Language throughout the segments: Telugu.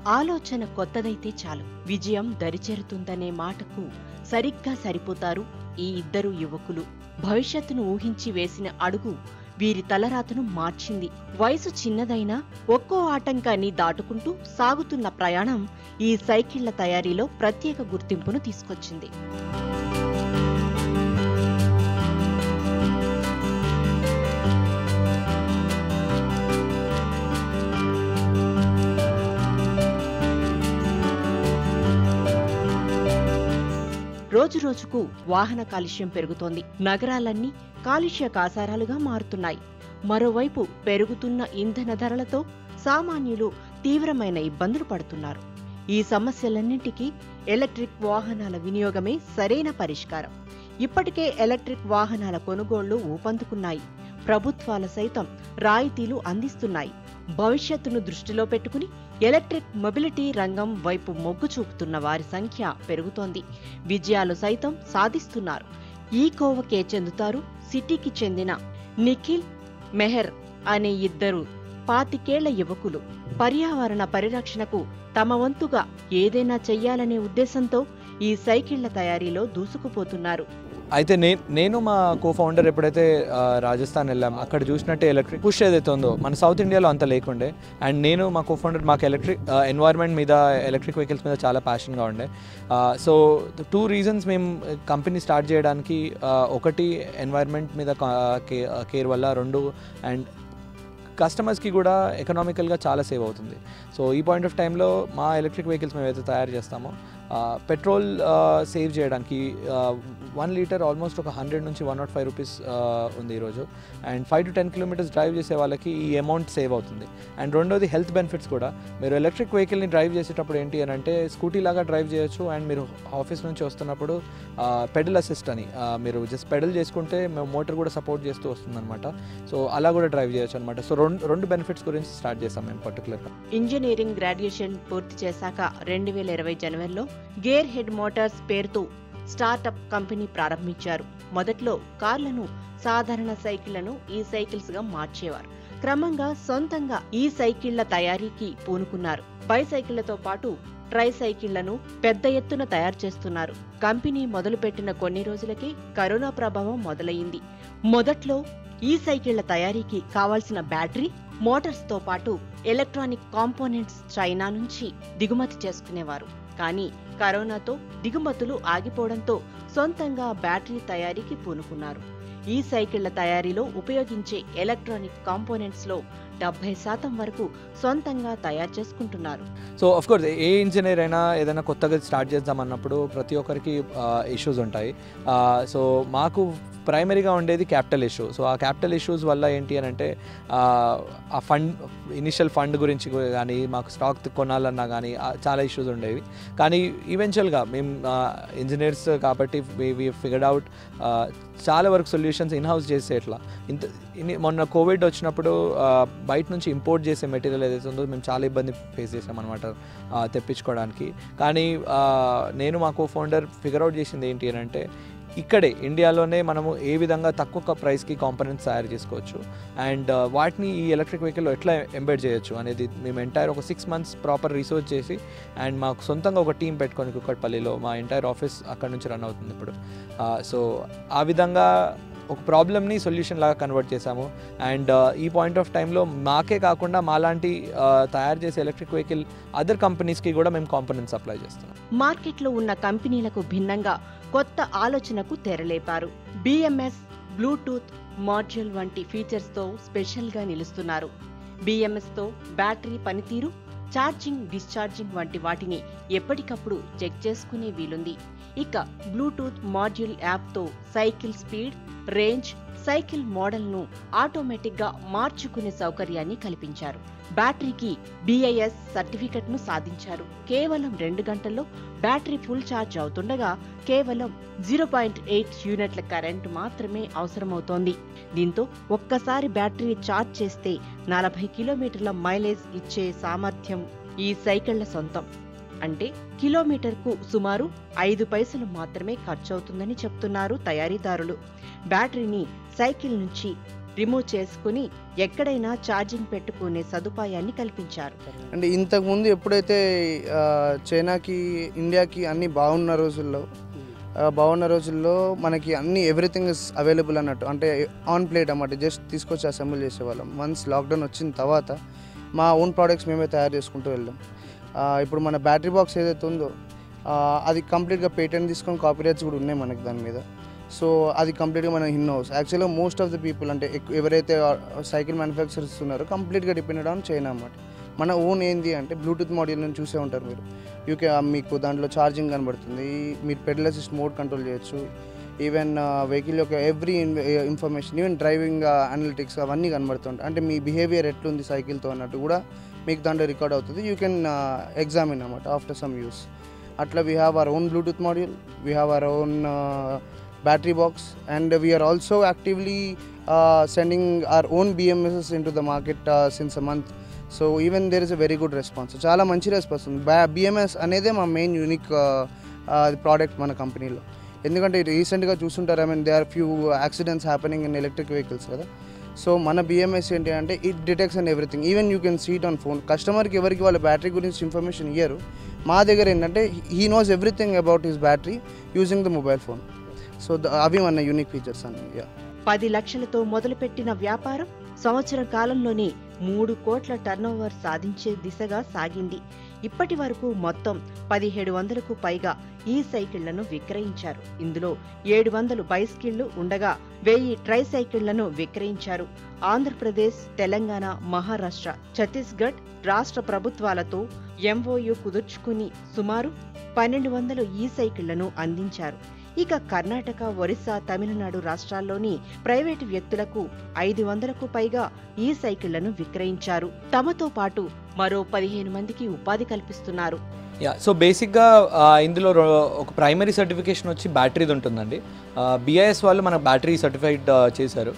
ఆలోచన కొత్తదైతే చాలు విజయం దరిచేరుతుందనే మాటకు సరిగ్గా సరిపోతారు ఈ ఇద్దరు యువకులు భవిష్యత్తును ఊహించి వేసిన అడుగు వీరి తలరాతను మార్చింది వయసు చిన్నదైనా ఒక్కో ఆటంకాన్ని దాటుకుంటూ సాగుతున్న ప్రయాణం ఈ సైకిళ్ల తయారీలో ప్రత్యేక గుర్తింపును తీసుకొచ్చింది రోజురోజుకు వాహన కాలుష్యం పెరుగుతోంది నగరాలన్నీ కాలుష్య కాసారాలుగా మారుతున్నాయి మరోవైపు పెరుగుతున్న ఇంధన ధరలతో సామాన్యులు తీవ్రమైన ఇబ్బందులు పడుతున్నారు ఈ సమస్యలన్నింటికీ ఎలక్ట్రిక్ వాహనాల వినియోగమే సరైన పరిష్కారం ఇప్పటికే ఎలక్ట్రిక్ వాహనాల కొనుగోళ్లు ఊపందుకున్నాయి ప్రభుత్వాల సైతం రాయితీలు అందిస్తున్నాయి భవిష్యత్తును దృష్టిలో పెట్టుకుని ఎలక్ట్రిక్ మొబిలిటీ రంగం వైపు మొగ్గు చూపుతున్న వారి సంఖ్య పెరుగుతోంది విజయాలు సైతం సాధిస్తున్నారు ఈ కోవకే చెందుతారు సిటీకి చెందిన నిఖిల్ మెహర్ అనే ఇద్దరు పాతికేళ్ల యువకులు పర్యావరణ పరిరక్షణకు తమ వంతుగా ఏదైనా చెయ్యాలనే ఉద్దేశంతో ఈ సైకిళ్ల తయారీలో దూసుకుపోతున్నారు అయితే నే నేను మా కో ఫౌండర్ ఎప్పుడైతే ఆ, రాజస్థాన్ వెళ్ళాం అక్కడ చూసినట్టే ఎలక్ట్రిక్ పుష్ ఏదైతే ఉందో మన సౌత్ ఇండియాలో అంత లేకుండే అండ్ నేను మా కో ఫౌండర్ మాకు ఎలక్ట్రిక్ ఎన్వైర్న్మెంట్ మీద ఎలక్ట్రిక్ వెహికల్స్ మీద చాలా ప్యాషన్గా ఉండే సో టూ రీజన్స్ మేము కంపెనీ స్టార్ట్ చేయడానికి ఆ, ఒకటి ఎన్వైర్న్మెంట్ మీద కేర్ వల్ల రెండు అండ్ కస్టమర్స్కి కూడా ఎకనామికల్గా చాలా సేవ్ అవుతుంది సో ఈ పాయింట్ ఆఫ్ టైంలో మా ఎలక్ట్రిక్ వెహికల్స్ మేము ఏదైతే తయారు చేస్తామో పెట్రోల్ సేవ్ చేయడానికి వన్ లీటర్ ఆల్మోస్ట్ ఒక హండ్రెడ్ నుంచి వన్ నాట్ ఫైవ్ రూపీస్ ఉంది ఈరోజు and five to ten kilometres drive చేసే వాళ్ళకి ఈ అమౌంట్ సేవ్ అవుతుంది అండ్ రెండోది హెల్త్ బెనిఫిట్స్ కూడా మీరు ఎలక్ట్రిక్ వెహికల్ని డ్రైవ్ చేసేటప్పుడు ఏంటి అని అంటే స్కూటీ లాగా డ్రైవ్ చేయొచ్చు అండ్ మీరు ఆఫీస్ నుంచి వస్తున్నప్పుడు పెడల్ అసిస్ట్ అని ఆ, మీరు జస్ట్ పెడల్ చేసుకుంటే మేము మోటార్ కూడా సపోర్ట్ చేస్తూ వస్తుందన్నమాట సో అలా కూడా డ్రైవ్ చేయొచ్చు అనమాట సో రెండు రెండు బెనిఫిట్స్ గురించి స్టార్ట్ చేస్తాం మేము పర్టికులర్గా ఇంజనీరింగ్ గ్రాడ్యుయేషన్ పూర్తి చేశాక రెండు వేల ఇరవై జనవరిలో గేర్ హెడ్ మోటార్స్ పేరుతో స్టార్టప్ కంపెనీ ప్రారంభించారు మొదట్లో కార్లను సాధారణ సైకిళ్లను ఈ సైకిల్స్ గా మార్చేవారు క్రమంగా సొంతంగా ఈ సైకిళ్ల తయారీకి పూనుకున్నారు బైసైకిళ్లతో పాటు ట్రై సైకిళ్లను పెద్ద ఎత్తున తయారు చేస్తున్నారు కంపెనీ మొదలుపెట్టిన కొన్ని రోజులకే కరోనా ప్రభావం మొదలైంది మొదట్లో ఈ సైకిళ్ల తయారీకి కావాల్సిన బ్యాటరీ మోటార్స్ తో పాటు ఎలక్ట్రానిక్ కాంపోనెంట్స్ చైనా నుంచి దిగుమతి చేసుకునేవారు కానీ కరోనాతో దిగుమతులు ఆగిపోవడంతో సొంతంగా బ్యాటరీ తయారీకి పూనుకున్నారు ఈ సైకిళ్ల తయారీలో ఉపయోగించే ఎలక్ట్రానిక్ కాంపోనెంట్స్ లో డెబ్బై శాతం వరకు సొంతంగా తయారు చేసుకుంటున్నారు so of course a engineer అయినా ఏదైనా కొత్తగా స్టార్ట్ చేద్దామన్నప్పుడు ప్రతి ఒక్కరికి ఇష్యూస్ ఉంటాయి సో మాకు ప్రైమరీగా ఉండేది క్యాపిటల్ ఇష్యూ సో ఆ క్యాపిటల్ ఇష్యూస్ వల్ల ఏంటి అని అంటే ఆ, ఆ ఫండ్ ఇనిషియల్ ఫండ్ గురించి కానీ మాకు స్టాక్ కొనాలన్నా కానీ ఆ, చాలా ఇష్యూస్ ఉండేవి కానీ ఈవెన్చువల్గా మేము ఇంజనీర్స్ కాబట్టి వి ఫిగర్డ్ అవుట్ చాలా వరకు సొల్యూషన్స్ ఇన్ హౌస్ చేసే ఎట్లా ఇంత ఇన్ని- మొన్న కోవిడ్ వచ్చినప్పుడు ఆ, బయట నుంచి ఇంపోర్ట్ చేసే మెటీరియల్ ఏదైతే ఉందో మేము చాలా ఇబ్బంది ఫేస్ చేసాం అనమాట తెప్పించుకోవడానికి కానీ ఆ, నేను మా కో ఫౌండర్ ఫిగర్ అవుట్ చేసింది ఏంటి అని అంటే ఇక్కడే ఇండియాలోనే మనము ఏ విధంగా తక్కువ ప్రైస్కి కాంపనెంట్స్ తయారు చేసుకోవచ్చు అండ్ వాటిని ఈ ఎలక్ట్రిక్ వెహికల్లో ఎట్లా ఎంబెడ్ చేయొచ్చు అనేది మేము ఎంటైర్ ఒక సిక్స్ మంత్స్ ప్రాపర్ రీసెర్చ్ చేసి అండ్ మాకు సొంతంగా ఒక టీం పెట్టుకొని కుక్కట్పల్లిలో మా ఎంటైర్ ఆఫీస్ అక్కడ నుంచి రన్ అవుతుంది ఇప్పుడు సో ఆ విధంగా ఒక ప్రాబ్లమ్ని సొల్యూషన్ లాగా కన్వర్ట్ చేశాము అండ్ ఈ పాయింట్ ఆఫ్ టైంలో మాకే కాకుండా మాలాంటి ఆ, తయారు చేసే ఎలక్ట్రిక్ వెహికల్ అదర్ కంపెనీస్కి కూడా మేము కాంపనెంట్స్ సప్లై చేస్తున్నాం మార్కెట్లో ఉన్న కంపెనీలకు భిన్నంగా కొత్త ఆలోచనకు తెరలేపారు బిఎంఎస్ బ్లూటూత్ మాడ్యూల్ వంటి ఫీచర్స్ తో స్పెషల్ గా నిలుస్తున్నారు బిఎంఎస్ తో బ్యాటరీ పనితీరు ఛార్జింగ్ డిశ్చార్జింగ్ వంటి వాటిని ఎప్పటికప్పుడు చెక్ చేసుకునే వీలుంది ఇక బ్లూటూత్ మాడ్యూల్ యాప్ తో cycle speed range cycle model ను ఆటోమేటిక్ గా మార్చుకునే సౌకర్యాన్ని కల్పించారు బ్యాటరీకి బిఐఎస్ సర్టిఫికెట్ ను సాధించారు కేవలం రెండు గంటల్లో బ్యాటరీ ఫుల్ ఛార్జ్ అవుతుండగా కేవలం జీరో పాయింట్ ఎయిట్ యూనిట్ల కరెంటు మాత్రమే అవసరమవుతోంది దీంతో ఒక్కసారి బ్యాటరీ ఛార్జ్ చేస్తే నలభై కిలోమీటర్ల మైలేజ్ ఇచ్చే సామర్థ్యం ఈ సైకిళ్ల సొంతం అంటే కిలోమీటర్కు సుమారు ఐదు పైసలు మాత్రమే ఖర్చవుతుందని చెప్తున్నారు తయారీదారులు బ్యాటరీని సైకిల్ నుంచి రిమూవ్ చేసుకుని ఎక్కడైనా ఛార్జింగ్ పెట్టుకునే సదుపాయాన్ని కల్పించారు అంటే ఇంతకుముందు ఎప్పుడైతే ఆ, చైనాకి ఇండియాకి అన్నీ బాగున్న రోజుల్లో ఆ, బాగున్న రోజుల్లో మనకి అన్ని ఎవ్రీథింగ్ ఇస్ అవైలబుల్ అన్నట్టు అంటే ఆన్ ప్లేట్ అన్నమాట జస్ట్ తీసుకొచ్చి అసెంబుల్ చేసేవాళ్ళం వన్స్ లాక్డౌన్ వచ్చిన తర్వాత మా ఓన్ ప్రోడక్ట్స్ మేమే తయారు చేసుకుంటూ వెళ్ళాం ఆ, ఇప్పుడు మన బ్యాటరీ బాక్స్ ఏదైతే ఉందో ఆ, అది కంప్లీట్గా పేటెంట్ తీసుకొని కాపీరైట్స్ కూడా ఉన్నాయి మనకి దాని మీద సో అది కంప్లీట్గా మన ఇన్ హౌస్ యాక్చువల్గా మోస్ట్ ఆఫ్ ద పీపుల్ అంటే ఎక్కు- ఎవరైతే సైకిల్ మ్యానుఫ్యాక్చరర్స్ ఉన్నారో కంప్లీట్గా డిపెండెడ్ ఆన్ చైనా అన్నమాట మన ఓన్ ఏంది అంటే బ్లూటూత్ మాడ్యూల్ నుంచి చూసే ఉంటారు మీరు యూకే మీకు దాంట్లో ఛార్జింగ్ కనబడుతుంది మీరు పెడల్ అసిస్ట్ మోడ్ కంట్రోల్ చేయొచ్చు ఈవెన్ వెహికల్ యొక్క every information even driving analytics అవన్నీ కనబడుతుంటాయి అంటే మీ బిహేవియర్ ఎట్లుంది సైకిల్తో అన్నట్టు కూడా మీకు దాంట్లో రికార్డ్ అవుతుంది యూ కెన్ ఎగ్జామిన్ అనమాట ఆఫ్టర్ సమ్ యూస్ అట్లా we have our own bluetooth module we have our own battery box and we are also actively uh, sending our own BMSs into the market uh, since a month. So even there is a very good response. చాలా మంచి రెస్పాన్స్ ఉంది బిఎంఎస్ అనేదే మా మెయిన్ యూనిక్ ప్రోడక్ట్ మన కంపెనీలో ఎందుకంటే రీసెంట్గా చూస్తుంటారు I mean they are few accidents happening in electric vehicles కదా సో మన బిఎంఎస్ ఏంటి అంటే it detects and everything even you can see it on phone కస్టమర్కి ఎవరికి వాళ్ళ బ్యాటరీ గురించి ఇన్ఫర్మేషన్ ఇయ్యరు మా దగ్గర ఏంటంటే he knows everything about his battery using the mobile phone so ద- అవి మన యూనిక్ ఫీచర్స్ అన్ని యా పది లక్షలతో మొదలుపెట్టిన వ్యాపారం సంవత్సరం కాలంలోనే మూడు కోట్ల టర్నోవర్ సాధించే దిశగా సాగింది ఇప్పటి వరకు మొత్తం పదిహేడు వందలకు పైగా ఈ సైకిళ్లను విక్రయించారు ఇందులో ఏడు వందలు బైస్కిళ్లు ఉండగా వెయ్యి ట్రై సైకిళ్లను విక్రయించారు ఆంధ్రప్రదేశ్ తెలంగాణ మహారాష్ట్ర ఛత్తీస్గఢ్ రాష్ట్ర ప్రభుత్వాలతో ఎంఓయు కుదుర్చుకుని సుమారు పన్నెండు వందలు ఈ సైకిళ్లను అందించారు ఇక కర్ణాటక ఒరిస్సా తమిళనాడు రాష్ట్రాల్లోని ప్రైవేటు వ్యక్తులకు ఐదు వందలకు పైగా ఈ సైకిళ్లను విక్రయించారు తమతో పాటు మరో పదిహేను మందికి ఉపాధి కల్పిస్తున్నారు యా సో బేసిక్గా ఆ, ఇందులో రో- ఒక ప్రైమరీ సర్టిఫికేషన్ వచ్చి బ్యాటరీది ఉంటుందండి బిఐఎస్ వాళ్ళు మన బ్యాటరీ సర్టిఫైడ్ చేశారు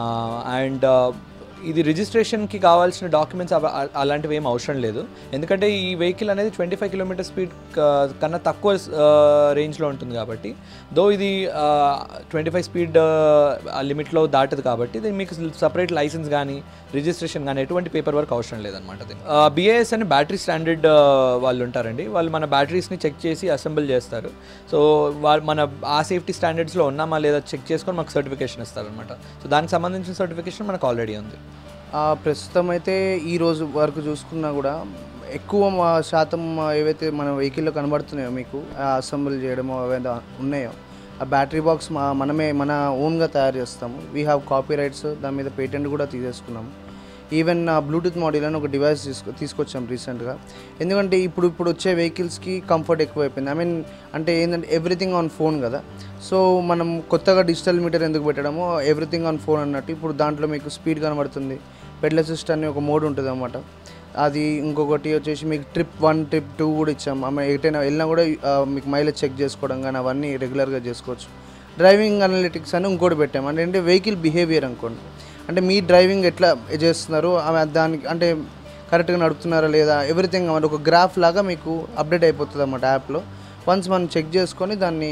అండ్ ఇది రిజిస్ట్రేషన్కి కావాల్సిన డాక్యుమెంట్స్ అలాంటివి ఏం అవసరం లేదు ఎందుకంటే ఈ వెహికల్ అనేది ట్వంటీ ఫైవ్ కిలోమీటర్ స్పీడ్ కన్నా తక్కువ రేంజ్లో ఉంటుంది కాబట్టి దో ఇది ట్వంటీ ఫైవ్ స్పీడ్ లిమిట్లో దాటదు కాబట్టి దీనికి మీకు సపరేట్ లైసెన్స్ కానీ రిజిస్ట్రేషన్ కానీ ఎటువంటి పేపర్ వర్క్ అవసరం లేదనమాట బిఏఎస్ అని బ్యాటరీ స్టాండర్డ్ వాళ్ళు ఉంటారండి వాళ్ళు మన బ్యాటరీస్ని చెక్ చేసి అసెంబుల్ చేస్తారు సో వాళ్ళు మన ఆ సేఫ్టీ స్టాండర్డ్స్లో ఉన్నామా లేదా చెక్ చేసుకొని మాకు సర్టిఫికేషన్ ఇస్తారనమాట సో దానికి సంబంధించిన సర్టిఫికేషన్ మనకు ఆల్రెడీ ఉంది ఆ, ప్రస్తుతం అయితే ఈ రోజు వరకు చూసుకున్నా కూడా ఎక్కువ మా శాతం ఏవైతే మన వెహికల్లో కనబడుతున్నాయో మీకు అసెంబుల్ చేయడమో ఏవైనా ఉన్నాయో ఆ బ్యాటరీ బాక్స్ మా మనమే మన ఓన్గా తయారు చేస్తాము వీ హ్యావ్ కాపీ రైట్స్ దాని మీద పేటెంట్ కూడా తీసేసుకున్నాము ఈవెన్ బ్లూటూత్ మోడల్ అని ఒక డివైస్ తీసుకు తీసుకొచ్చాం రీసెంట్గా ఎందుకంటే ఇప్పుడు ఇప్పుడు వచ్చే వెహికల్స్కి కంఫర్ట్ ఎక్కువైపోయింది ఐ మీన్ అంటే ఏంటంటే ఎవ్రీథింగ్ ఆన్ ఫోన్ కదా సో మనం కొత్తగా డిజిటల్ మీటర్ ఎందుకు పెట్టడమో ఎవ్రీథింగ్ ఆన్ ఫోన్ అన్నట్టు ఇప్పుడు దాంట్లో మీకు స్పీడ్ కనబడుతుంది పెడ్ల అసిస్ట్ అని ఒక మోడ్ ఉంటుంది అనమాట అది ఇంకొకటి వచ్చేసి మీకు ట్రిప్ వన్ ట్రిప్ టూ కూడా ఇచ్చాం ఆమె ఎటైనా వెళ్ళినా కూడా ఆ, మీకు మైలేజ్ చెక్ చేసుకోవడం కానీ అవన్నీ రెగ్యులర్గా చేసుకోవచ్చు డ్రైవింగ్ అనలిటిక్స్ అని ఇంకోటి పెట్టాం అంటే అంటే వెహికల్ బిహేవియర్ అనుకోండి అంటే మీ డ్రైవింగ్ ఎట్లా చేస్తున్నారు ఆమె దానికి అంటే కరెక్ట్గా నడుపుతున్నారా లేదా ఎవ్రీథింగ్ అంటే ఒక గ్రాఫ్ లాగా మీకు అప్డేట్ అయిపోతుంది అన్నమాట యాప్లో వన్స్ మనం చెక్ చేసుకొని దాన్ని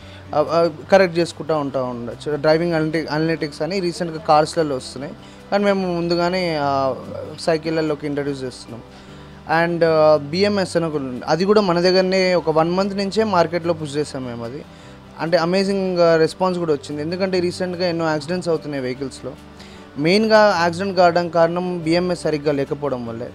కరెక్ట్ చేసుకుంటూ ఉంటా ఉండొచ్చు డ్రైవింగ్ అనలిటి అనలిటిక్స్ అని రీసెంట్గా కార్స్లలో వస్తున్నాయి కానీ మేము ముందుగానే సైకిళ్ళలోకి ఇంట్రడ్యూస్ చేస్తున్నాం అండ్ బిఎంఎస్ అని ఒకటి ఉంది అది కూడా మన దగ్గరనే ఒక వన్ మంత్ నుంచే మార్కెట్లో పుష్ చేసాం మేము అది అంటే అమేజింగ్ రెస్పాన్స్ కూడా వచ్చింది ఎందుకంటే రీసెంట్గా ఎన్నో యాక్సిడెంట్స్ అవుతున్నాయి వెహికల్స్లో మెయిన్గా యాక్సిడెంట్ కావడం కారణం బిఎంఎస్ సరిగ్గా లేకపోవడం వల్లే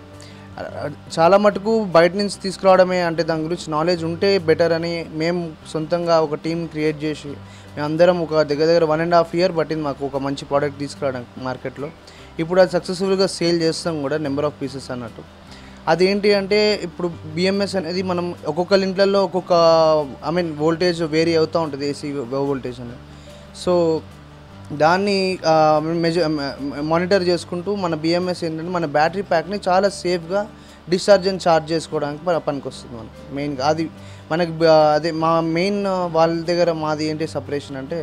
చాలా మటుకు బయట నుంచి తీసుకురావడమే అంటే దాని గురించి నాలెడ్జ్ ఉంటే బెటర్ అని మేము సొంతంగా ఒక టీం క్రియేట్ చేసి మేమందరం ఒక దగ్గర దగ్గర వన్ అండ్ హాఫ్ ఇయర్ పట్టింది మాకు ఒక మంచి ప్రోడక్ట్ తీసుకురావడానికి మార్కెట్లో ఇప్పుడు అది సక్సెస్ఫుల్గా సేల్ చేస్తాం కూడా నెంబర్ ఆఫ్ పీసెస్ అన్నట్టు అదేంటి అంటే ఇప్పుడు బిఎంఎస్ అనేది మనం ఒక్కొక్కరి ఇంట్లలో ఒక్కొక్క ఐ మీన్ వోల్టేజ్ వేరీ అవుతూ ఉంటుంది ఏసీ వోల్టేజ్ అనేది సో దాన్ని మెజర్ మానిటర్ చేసుకుంటూ మన బిఎంఎస్ ఏంటంటే మన బ్యాటరీ ప్యాక్ని చాలా సేఫ్గా డిశ్చార్జ్ అని ఛార్జ్ చేసుకోవడానికి ప- పనికొస్తుంది మనకు మెయిన్గా అది మనకి బ- అదే మా మెయిన్ వాళ్ళ దగ్గర మాది ఏంటి సపరేషన్ అంటే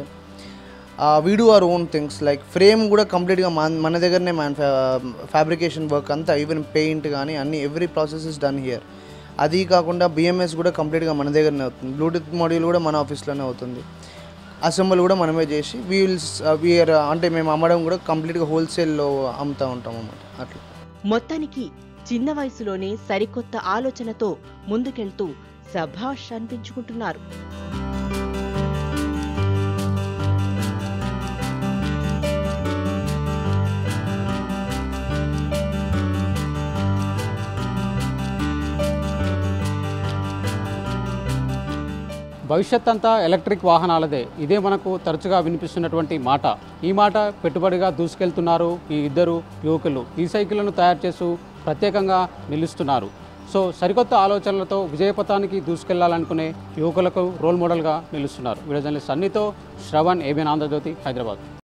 we do our own things like frame కూడా కంప్లీట్గా మన మన దగ్గరనే మ్యాన్ ఫ్యాబ్రికేషన్ వర్క్ అంతా ఈవెన్ పెయింట్ కానీ అన్ని every process is done here అది కాకుండా బిఎంఎస్ కూడా కంప్లీట్గా మన దగ్గరనే అవుతుంది బ్లూటూత్ మాడ్యూల్ కూడా మన ఆఫీస్లోనే అవుతుంది అసెంబ్లీ కూడా మనమే చేసి వీల్స్ వీఆర్ అంటే మేము అమ్మడం కూడా కంప్లీట్గా హోల్సేల్లో అమ్ముతూ ఉంటాం అన్నమాట అట్లా మొత్తానికి చిన్న వయసులోనే సరికొత్త ఆలోచనతో ముందుకెళ్తూ సభాష్ అనిపించుకుంటున్నారు భవిష్యత్ అంతా ఎలక్ట్రిక్ వాహనాలదే ఇదే మనకు తరచుగా వినిపిస్తున్నటువంటి మాట ఈ మాట పెట్టుబడిగా దూసుకెళ్తున్నారు ఈ ఇద్దరు యువకులు ఈ సైకిళ్లను తయారు చేస్తూ ప్రత్యేకంగా నిలుస్తున్నారు సో సరికొత్త ఆలోచనలతో విజయపథానికి దూసుకెళ్లాలనుకునే యువకులకు రోల్ మోడల్గా నిలుస్తున్నారు వీడియో జర్నలిస్ట్ అన్నితో శ్రవణ్ ఏబిఎన్ ఆంధ్రజ్యోతి హైదరాబాద్